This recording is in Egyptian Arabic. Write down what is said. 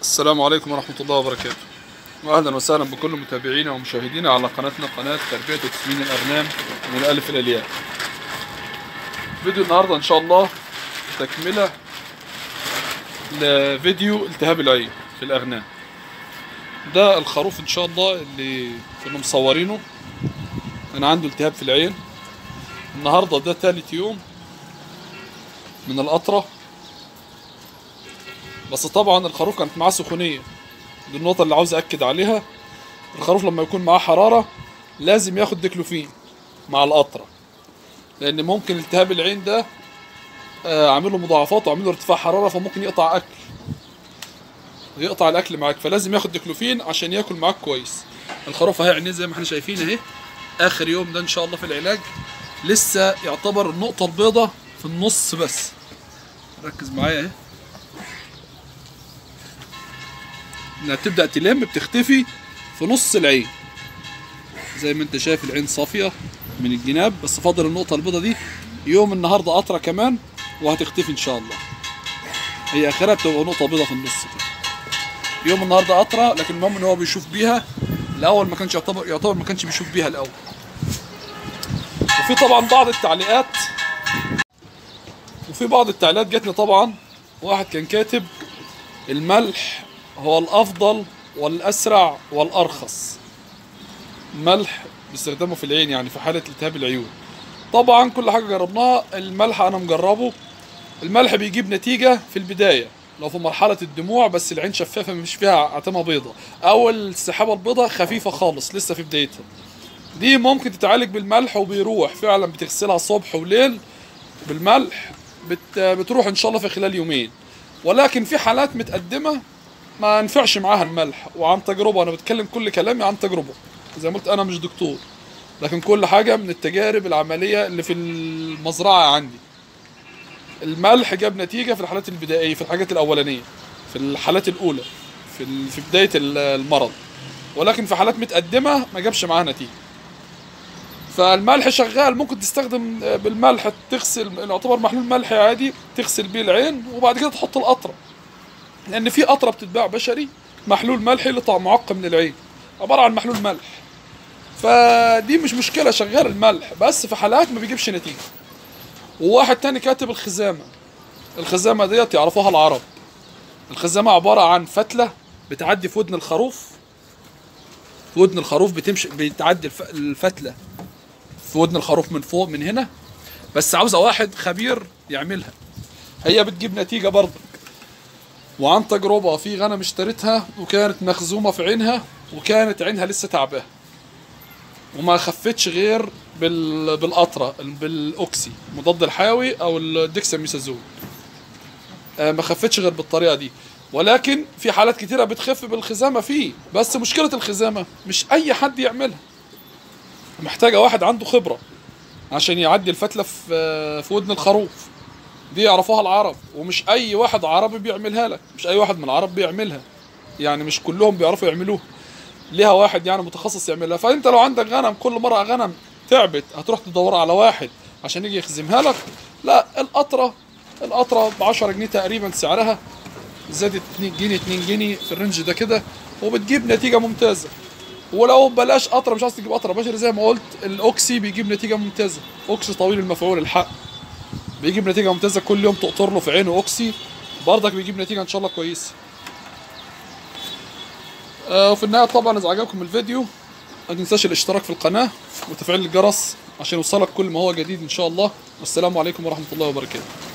السلام عليكم ورحمة الله وبركاته وأهلا وسهلا بكل متابعينا ومشاهدينا على قناتنا قناة تربية وتسمين الأرنام من الألف إلى الياء فيديو النهاردة إن شاء الله تكملة لفيديو التهاب العين في الأغنام ده الخروف إن شاء الله اللي كنا مصورينه أنا عنده التهاب في العين النهاردة ده تالت يوم من القطرة بس طبعا الخروف كانت معاه سخونيه دي النقطه اللي عاوز اكد عليها الخروف لما يكون معاه حراره لازم ياخد ديكلوفين مع القطره لان ممكن التهاب العين ده آه، عامل له مضاعفات وعامل له ارتفاع حراره فممكن يقطع اكل يقطع الاكل معاك فلازم ياخد ديكلوفين عشان ياكل معاك كويس الخروف اهي عينيه زي ما احنا شايفين اهي اخر يوم ده ان شاء الله في العلاج لسه يعتبر النقطه البيضاء في النص بس ركز معايا اهي انها بتبدا تلم بتختفي في نص العين زي ما انت شايف العين صافيه من الجناب بس فاضل النقطه البيضاء دي يوم النهارده قطره كمان وهتختفي ان شاء الله هي اخرها بتبقى نقطه بيضاء في النص كده يوم النهارده قطره لكن المهم ان هو بيشوف بيها الاول ما كانش يعتبر يعتبر ما كانش بيشوف بيها الاول وفي طبعا بعض التعليقات وفي بعض التعليقات جاتني طبعا واحد كان كاتب الملح هو الافضل والاسرع والارخص ملح باستخدامه في العين يعني في حاله التهاب العيون طبعا كل حاجه جربناها الملح انا مجربه الملح بيجيب نتيجه في البدايه لو في مرحله الدموع بس العين شفافه مش فيها عتمه بيضة او السحابه البيضاء خفيفه خالص لسه في بدايتها دي ممكن تتعالج بالملح وبيروح فعلا بتغسلها صبح وليل بالملح بت بتروح ان شاء الله في خلال يومين ولكن في حالات متقدمه ما ينفعش معاها الملح وعن تجربه انا بتكلم كل كلامي عن تجربه زي ما قلت انا مش دكتور لكن كل حاجه من التجارب العمليه اللي في المزرعه عندي الملح جاب نتيجه في الحالات البدائيه في الحاجات الاولانيه في الحالات الاولى في ال- في بدايه ال- المرض ولكن في حالات متقدمه ما جابش معاها نتيجه فالملح شغال ممكن تستخدم بالملح تغسل يعتبر محلول ملح عادي تغسل بيه العين وبعد كده تحط القطره لان في قطره بتتباع بشري محلول ملحي لطعم معقم للعين عباره عن محلول ملح فدي مش مشكله شغال الملح بس في حالات ما بيجيبش نتيجه وواحد تاني كاتب الخزامه الخزامه ديت يعرفوها العرب الخزامه عباره عن فتله بتعدي في ودن الخروف في ودن الخروف بتمشي بتعدي الف- الفتله في ودن الخروف من فوق من هنا بس عاوزه واحد خبير يعملها هي بتجيب نتيجه برضه وعن تجربة في غنم اشتريتها وكانت مخزومة في عينها وكانت عينها لسه تعباه وما خفتش غير بال... بالقطرة بالأوكسي مضاد الحيوي أو الديكساميثازون آه، ما خفتش غير بالطريقة دي ولكن في حالات كتيرة بتخف بالخزامة فيه بس مشكلة الخزامة مش أي حد يعملها محتاجة واحد عنده خبرة عشان يعدي الفتلة في في ودن الخروف دي يعرفوها العرب ومش اي واحد عربي بيعملها لك مش اي واحد من العرب بيعملها يعني مش كلهم بيعرفوا يعملوها ليها واحد يعني متخصص يعملها فانت لو عندك غنم كل مره غنم تعبت هتروح تدور على واحد عشان يجي يخزمها لك لا القطره القطره ب 10 جنيه تقريبا سعرها زادت 2 جنيه 2 جنيه في الرينج ده كده وبتجيب نتيجه ممتازه ولو بلاش قطره مش عايز تجيب قطره بشري زي ما قلت الاوكسي بيجيب نتيجه ممتازه اوكسي طويل المفعول الحق بيجيب نتيجه ممتازه كل يوم تقطر له في عينه اوكسي برضك بيجيب نتيجه ان شاء الله كويسه آه وفي النهايه طبعا اذا عجبكم الفيديو ما تنساش الاشتراك في القناه وتفعيل الجرس عشان يوصلك كل ما هو جديد ان شاء الله والسلام عليكم ورحمه الله وبركاته